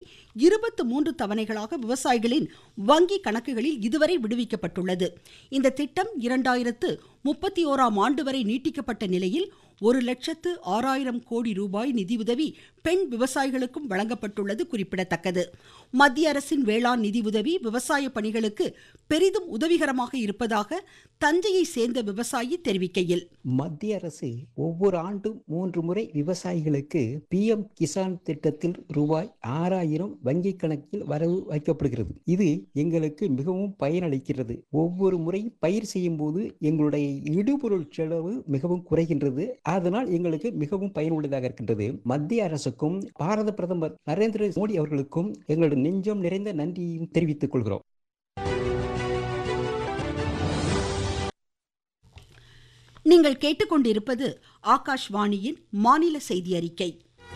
இருபத்து மூன்று தவணைகளாக விவசாயிகளின் வங்கி கணக்குகளில் இதுவரை விடுவிக்கப்பட்டுள்ளது இந்த திட்டம் இரண்டாயிரத்து முப்பத்தி ஓராம் ஆண்டு வரை நீட்டிக்கப்பட்ட நிலையில் ஒரு லட்சத்து ஆறாயிரம் கோடி ரூபாய் நிதியுதவி பெண் விவசாயிகளுக்கும் வழங்கப்பட்டுள்ளது குறிப்பிடத்தக்கது மத்திய அரசின் வேளாண் நிதியுதவி விவசாய பணிகளுக்கு பெரிதும் உதவிகரமாக இருப்பதாக தஞ்சையை சேர்ந்த விவசாயி தெரிவிக்கையில் மத்திய அரசு ஒவ்வொரு ஆண்டும் மூன்று முறை விவசாயிகளுக்கு பி எம் கிசான் திட்டத்தில் ரூபாய் ஆறாயிரம் வங்கி கணக்கில் வரவு வைக்கப்படுகிறது இது எங்களுக்கு மிகவும் பயனளிக்கிறது ஒவ்வொரு முறை பயிர் செய்யும் போது எங்களுடைய இடுபொருள் செலவு மிகவும் குறைகின்றது அதனால் எங்களுக்கு மிகவும் பயனுள்ளதாக இருக்கின்றது மத்திய அரசுக்கும் பாரத பிரதமர் நரேந்திர மோடி அவர்களுக்கும் எங்களுடைய நெஞ்சம் நிறைந்த நன்றியையும் தெரிவித்துக் கொள்கிறோம் நீங்கள் கேட்டுக்கொண்டிருப்பது ஆகாஷ்வாணியின் மாநில செய்தி அறிக்கை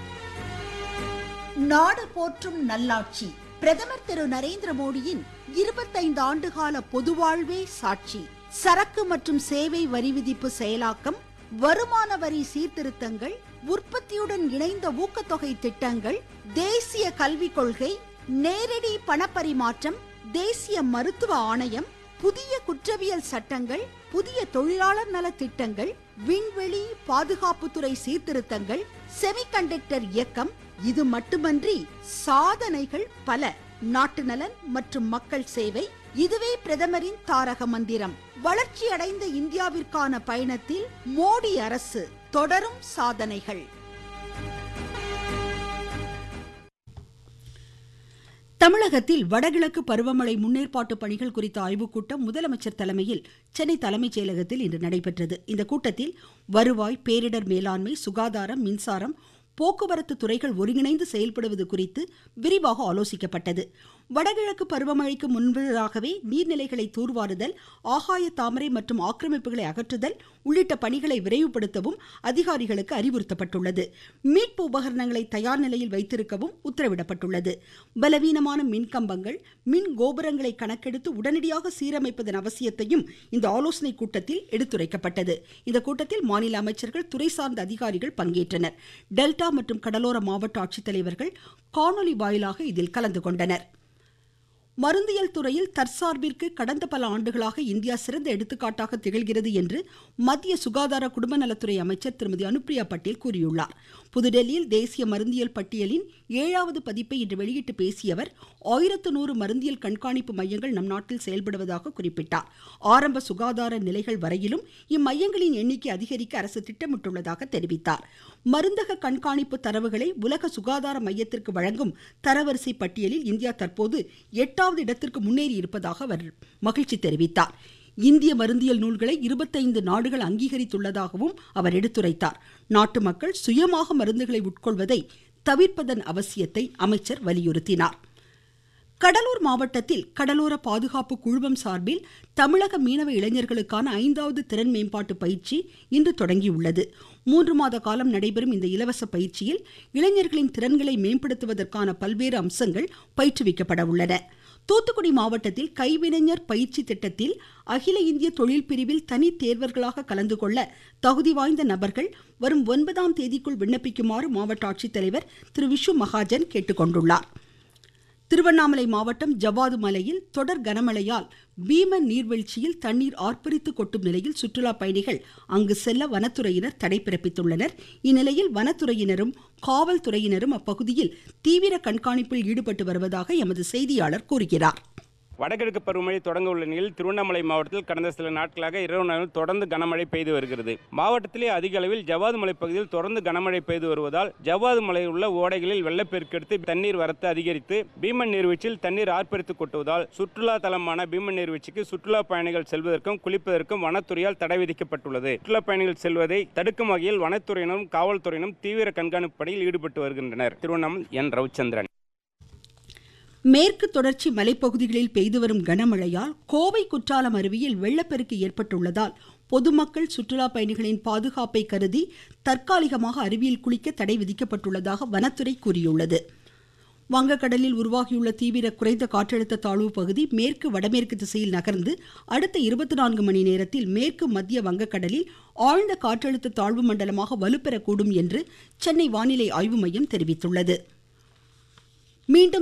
நாடு போற்றும் நல்லாட்சி பிரதமர் திரு நரேந்திர மோடியின் இருபத்தைந்து ஆண்டுகால பொதுவாழ்வே சாட்சி சரக்கு மற்றும் சேவை வரி விதிப்பு செயலாக்கம் வருமான வரி சீர்திருத்தங்கள் உற்பத்தியுடன் இணைந்த ஊக்கத்தொகை திட்டங்கள் தேசிய கல்விக் கொள்கை நேரடி பணப்பரிமாற்றம் தேசிய மருத்துவ ஆணையம் புதிய குற்றவியல் சட்டங்கள் புதிய தொழிலாளர் நல திட்டங்கள் விண்வெளி பாதுகாப்புத்துறை சீர்திருத்தங்கள் செமிகண்டக்டர் இயக்கம் இது மட்டுமன்றி சாதனைகள் பல நாட்டு நலன் மற்றும் மக்கள் சேவை இதுவே பிரதமரின் தாரக மந்திரம் வளர்ச்சி அடைந்த இந்தியாவிற்கான பயணத்தில் மோடி அரசு தொடரும் சாதனைகள் தமிழகத்தில் வடகிழக்கு பருவமழை முன்னேற்பாட்டு பணிகள் குறித்த ஆய்வுக் கூட்டம் முதலமைச்சர் தலைமையில் சென்னை தலைமைச் செயலகத்தில் இன்று நடைபெற்றது இந்த கூட்டத்தில் வருவாய் பேரிடர் மேலாண்மை சுகாதாரம் மின்சாரம் போக்குவரத்து துறைகள் ஒருங்கிணைந்து செயல்படுவது குறித்து விரிவாக ஆலோசிக்கப்பட்டது வடகிழக்கு பருவமழைக்கு முன்பதாகவே நீர்நிலைகளை தூர்வாருதல் ஆகாய தாமரை மற்றும் ஆக்கிரமிப்புகளை அகற்றுதல் உள்ளிட்ட பணிகளை விரைவுபடுத்தவும் அதிகாரிகளுக்கு அறிவுறுத்தப்பட்டுள்ளது மீட்பு உபகரணங்களை தயார் நிலையில் வைத்திருக்கவும் உத்தரவிடப்பட்டுள்ளது பலவீனமான மின்கம்பங்கள் மின் கோபுரங்களை கணக்கெடுத்து உடனடியாக சீரமைப்பதன் அவசியத்தையும் இந்த ஆலோசனை கூட்டத்தில் எடுத்துரைக்கப்பட்டது இந்த கூட்டத்தில் மாநில அமைச்சர்கள் துறை சார்ந்த அதிகாரிகள் பங்கேற்றனர் டெல்டா மற்றும் கடலோர மாவட்ட ஆட்சித்தலைவர்கள் காணொலி வாயிலாக இதில் கலந்து கொண்டனர் மருந்தியல் துறையில் தற்சார்பிற்கு கடந்த பல ஆண்டுகளாக இந்தியா சிறந்த எடுத்துக்காட்டாக திகழ்கிறது என்று மத்திய சுகாதார குடும்ப நலத்துறை அமைச்சர் திருமதி அனுப்பிரியா பட்டேல் கூறியுள்ளார் புதுடெல்லியில் தேசிய மருந்தியல் பட்டியலின் ஏழாவது பதிப்பை இன்று வெளியிட்டு பேசிய அவர் ஆயிரத்து நூறு மருந்தியல் கண்காணிப்பு மையங்கள் நம் நாட்டில் செயல்படுவதாக குறிப்பிட்டார் ஆரம்ப சுகாதார நிலைகள் வரையிலும் இம்மையங்களின் எண்ணிக்கை அதிகரிக்க அரசு திட்டமிட்டுள்ளதாக தெரிவித்தார் மருந்தக கண்காணிப்பு தரவுகளை உலக சுகாதார மையத்திற்கு வழங்கும் தரவரிசை பட்டியலில் இந்தியா தற்போது எட்டாவது இடத்திற்கு முன்னேறி இருப்பதாக அவர் மகிழ்ச்சி தெரிவித்தார் இந்திய மருந்தியல் நூல்களை இருபத்தைந்து நாடுகள் அங்கீகரித்துள்ளதாகவும் அவர் எடுத்துரைத்தார் நாட்டு மக்கள் சுயமாக மருந்துகளை உட்கொள்வதை தவிர்ப்பதன் அவசியத்தை அமைச்சர் வலியுறுத்தினார் கடலூர் மாவட்டத்தில் கடலோர பாதுகாப்பு குழுமம் சார்பில் தமிழக மீனவ இளைஞர்களுக்கான ஐந்தாவது திறன் மேம்பாட்டு பயிற்சி இன்று தொடங்கியுள்ளது மூன்று மாத காலம் நடைபெறும் இந்த இலவச பயிற்சியில் இளைஞர்களின் திறன்களை மேம்படுத்துவதற்கான பல்வேறு அம்சங்கள் பயிற்றுவிக்கப்பட உள்ளன தூத்துக்குடி மாவட்டத்தில் கைவினைஞர் பயிற்சி திட்டத்தில் அகில இந்திய தொழில் பிரிவில் தனி தேர்வர்களாக கலந்து கொள்ள தகுதி வாய்ந்த நபர்கள் வரும் ஒன்பதாம் தேதிக்குள் விண்ணப்பிக்குமாறு மாவட்ட ஆட்சித்தலைவர் திரு விஷு மகாஜன் கேட்டுக்கொண்டுள்ளார் திருவண்ணாமலை மாவட்டம் ஜவ்வாது மலையில் தொடர் கனமழையால் பீமன் நீர்வீழ்ச்சியில் தண்ணீர் ஆர்ப்பரித்து கொட்டும் நிலையில் சுற்றுலா பயணிகள் அங்கு செல்ல வனத்துறையினர் தடை பிறப்பித்துள்ளனர் இந்நிலையில் வனத்துறையினரும் காவல்துறையினரும் அப்பகுதியில் தீவிர கண்காணிப்பில் ஈடுபட்டு வருவதாக எமது செய்தியாளர் கூறுகிறார் வடகிழக்கு பருவமழை தொடங்க உள்ள நிலையில் திருவண்ணாமலை மாவட்டத்தில் கடந்த சில நாட்களாக இரவு நாளில் தொடர்ந்து கனமழை பெய்து வருகிறது மாவட்டத்திலே அதிக அளவில் ஜவ்வாது மலை பகுதியில் தொடர்ந்து கனமழை பெய்து வருவதால் ஜவ்வாது மலையில் உள்ள ஓடைகளில் வெள்ளப்பெருக்கெடுத்து தண்ணீர் வரத்து அதிகரித்து பீமன் நீர்வீழ்ச்சியில் தண்ணீர் ஆர்ப்பரித்து கொட்டுவதால் சுற்றுலா தலமான பீமன் நீர்வீழ்ச்சிக்கு சுற்றுலா பயணிகள் செல்வதற்கும் குளிப்பதற்கும் வனத்துறையால் தடை விதிக்கப்பட்டுள்ளது சுற்றுலா பயணிகள் செல்வதை தடுக்கும் வகையில் வனத்துறையினரும் காவல்துறையினரும் தீவிர கண்காணிப்பு பணியில் ஈடுபட்டு வருகின்றனர் திருவண்ணாமலை என் ரவிச்சந்திரன் மேற்கு தொடர்ச்சி மலைப்பகுதிகளில் பெய்து வரும் கனமழையால் கோவை குற்றாலம் அருவியில் வெள்ளப்பெருக்கு ஏற்பட்டுள்ளதால் பொதுமக்கள் சுற்றுலா பயணிகளின் பாதுகாப்பை கருதி தற்காலிகமாக அருவியில் குளிக்க தடை விதிக்கப்பட்டுள்ளதாக வனத்துறை கூறியுள்ளது வங்கக்கடலில் உருவாகியுள்ள தீவிர குறைந்த காற்றழுத்த தாழ்வு பகுதி மேற்கு வடமேற்கு திசையில் நகர்ந்து அடுத்த இருபத்தி நான்கு மணி நேரத்தில் மேற்கு மத்திய வங்கக்கடலில் ஆழ்ந்த காற்றழுத்த தாழ்வு மண்டலமாக வலுப்பெறக்கூடும் என்று சென்னை வானிலை ஆய்வு மையம் தெரிவித்துள்ளது மீண்டும்